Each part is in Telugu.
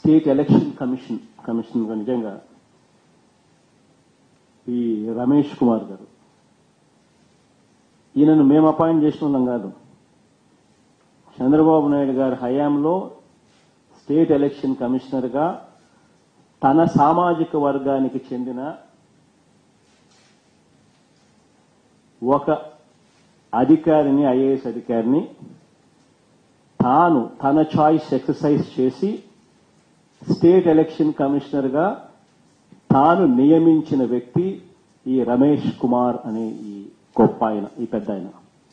స్టేట్ ఎలక్షన్ కమిషన్ కమిషన్ నిజంగా ఈ రమేష్ కుమార్ గారు ఈయనను మేము అపాయింట్ చేసిన వాళ్ళం కాదు చంద్రబాబు నాయుడు గారి హయాంలో స్టేట్ ఎలక్షన్ కమిషనర్గా తన సామాజిక వర్గానికి చెందిన ఒక అధికారిని ఐఏఎస్ అధికారిని తాను తన చాయిస్ ఎక్సర్సైజ్ చేసి స్టేట్ ఎలక్షన్ కమిషనర్గా తాను నియమించిన వ్యక్తి ఈ రమేష్ కుమార్ అనే ఈ గొప్ప ఆయన ఈ పెద్ద ఆయన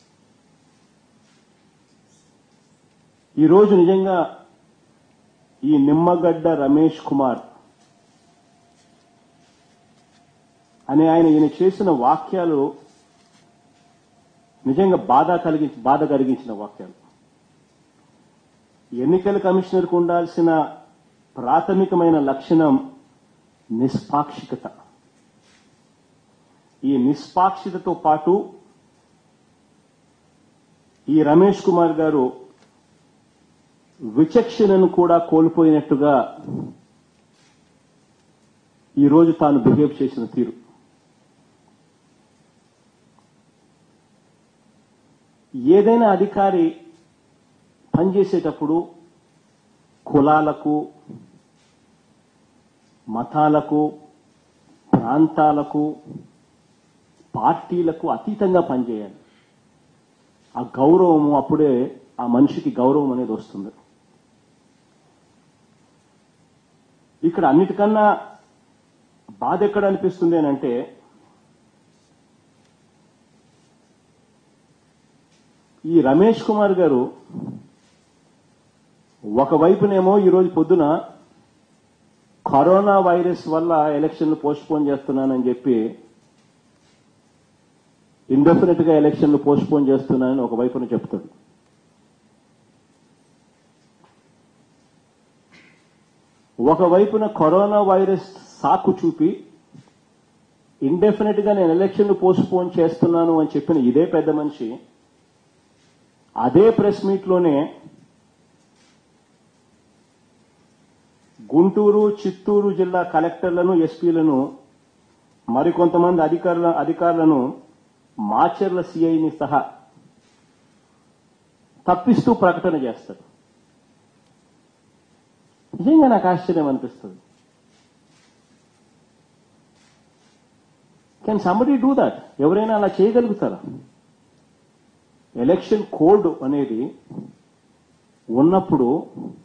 ఈరోజు నిజంగా ఈ నిమ్మగడ్డ రమేష్ కుమార్ అనే ఆయన ఈయన చేసిన వాక్యాలు నిజంగా బాధ కలిగి బాధ కలిగించిన వాక్యాలు ఎన్నికల కమిషనర్కు ఉండాల్సిన ప్రాథమికమైన లక్షణం నిష్పాక్షికత ఈ నిష్పాక్షితతో పాటు ఈ రమేష్ కుమార్ గారు విచక్షణను కూడా కోల్పోయినట్టుగా ఈరోజు తాను బిహేవ్ చేసిన తీరు ఏదైనా అధికారి పనిచేసేటప్పుడు కులాలకు మతాలకు ప్రాంతాలకు పార్టీలకు అతీతంగా పనిచేయాలి ఆ గౌరవము అప్పుడే ఆ మనిషికి గౌరవం అనేది వస్తుంది ఇక్కడ అన్నిటికన్నా బాధ ఎక్కడ అనిపిస్తుంది అని అంటే ఈ రమేష్ కుమార్ గారు ఒకవైపునేమో ఈరోజు పొద్దున కరోనా వైరస్ వల్ల ఎలక్షన్లు పోస్ట్ పోన్ చేస్తున్నానని చెప్పి ఇండెఫినెట్ గా ఎలక్షన్లు పోస్ట్ పోన్ చేస్తున్నానని ఒకవైపున చెప్తాడు ఒకవైపున కరోనా వైరస్ సాకు చూపి ఇండెఫినెట్ గా నేను ఎలక్షన్లు పోస్ట్ పోన్ చేస్తున్నాను అని చెప్పిన ఇదే పెద్ద మనిషి అదే ప్రెస్ మీట్ లోనే గుంటూరు చిత్తూరు జిల్లా కలెక్టర్లను ఎస్పీలను మరికొంతమంది అధికారుల అధికారులను మాచర్ల సిఐని సహా తప్పిస్తూ ప్రకటన చేస్తాడు నిజంగా నాకు ఆశ్చర్యం అనిపిస్తుంది కెన్ సంబడి డూ దట్ ఎవరైనా అలా చేయగలుగుతారా ఎలక్షన్ కోడ్ అనేది ఉన్నప్పుడు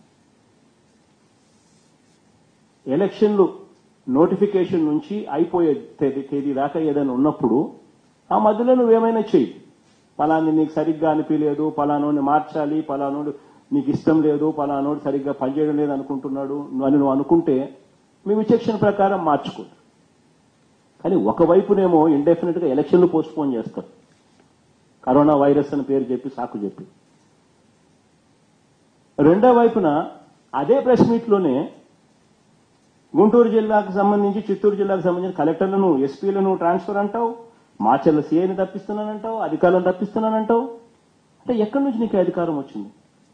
ఎలక్షన్లు నోటిఫికేషన్ నుంచి అయిపోయే తేదీ తేదీ దాకా ఏదైనా ఉన్నప్పుడు ఆ మధ్యలో నువ్వేమైనా చెయ్యి పలాని నీకు సరిగ్గా అనిపించలేదు పలానోని మార్చాలి పలానోడు నీకు ఇష్టం లేదు పలానోడు సరిగ్గా పనిచేయడం లేదు అనుకుంటున్నాడు అని నువ్వు అనుకుంటే మీ విచక్షణ ప్రకారం మార్చుకో కానీ ఒకవైపునేమో ఇండెఫినెట్ గా ఎలక్షన్లు పోస్ట్ పోన్ చేస్తారు కరోనా వైరస్ అని పేరు చెప్పి సాకు చెప్పి రెండో వైపున అదే ప్రెస్ మీట్ లోనే గుంటూరు జిల్లాకు సంబంధించి చిత్తూరు జిల్లాకు సంబంధించిన కలెక్టర్లను ఎస్పీలను ట్రాన్స్ఫర్ అంటావు మాచర్ల సీఐని తప్పిస్తున్నానంటావు అధికారులను తప్పిస్తున్నానంటావు అంటే ఎక్కడి నుంచి నీకు ఈ అధికారం వచ్చింది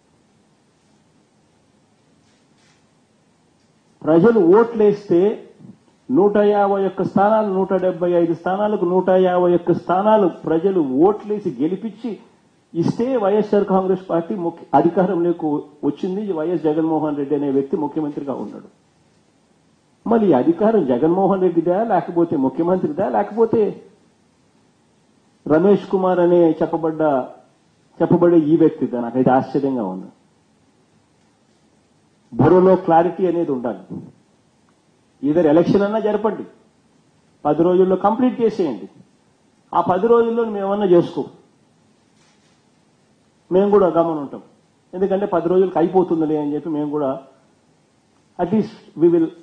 ప్రజలు ఓట్లేస్తే నూట యాభై ఒక్క స్థానాలు నూట డెబ్బై ఐదు స్థానాలకు నూట యాభై ఒక్క స్థానాలు ప్రజలు ఓట్లేసి గెలిపించి ఇస్తే వైఎస్ఆర్ కాంగ్రెస్ పార్టీ ముఖ్య అధికారంలోకి వచ్చింది వైఎస్ జగన్మోహన్ రెడ్డి అనే వ్యక్తి ముఖ్యమంత్రిగా ఉన్నాడు మరి ఈ అధికారం జగన్మోహన్ రెడ్డిదా లేకపోతే ముఖ్యమంత్రిదా లేకపోతే రమేష్ కుమార్ అనే చెప్పబడ్డ చెప్పబడే ఈ వ్యక్తిదా నాకైతే ఆశ్చర్యంగా ఉంది బుర్రలో క్లారిటీ అనేది ఉండాలి ఇద్దరు ఎలక్షన్ అన్నా జరపండి పది రోజుల్లో కంప్లీట్ చేసేయండి ఆ పది రోజుల్లో మేమన్నా చేసుకో మేము కూడా గమనం ఉంటాం ఎందుకంటే పది రోజులకి అయిపోతుందిలే అని చెప్పి మేము కూడా అట్లీస్ట్ వి విల్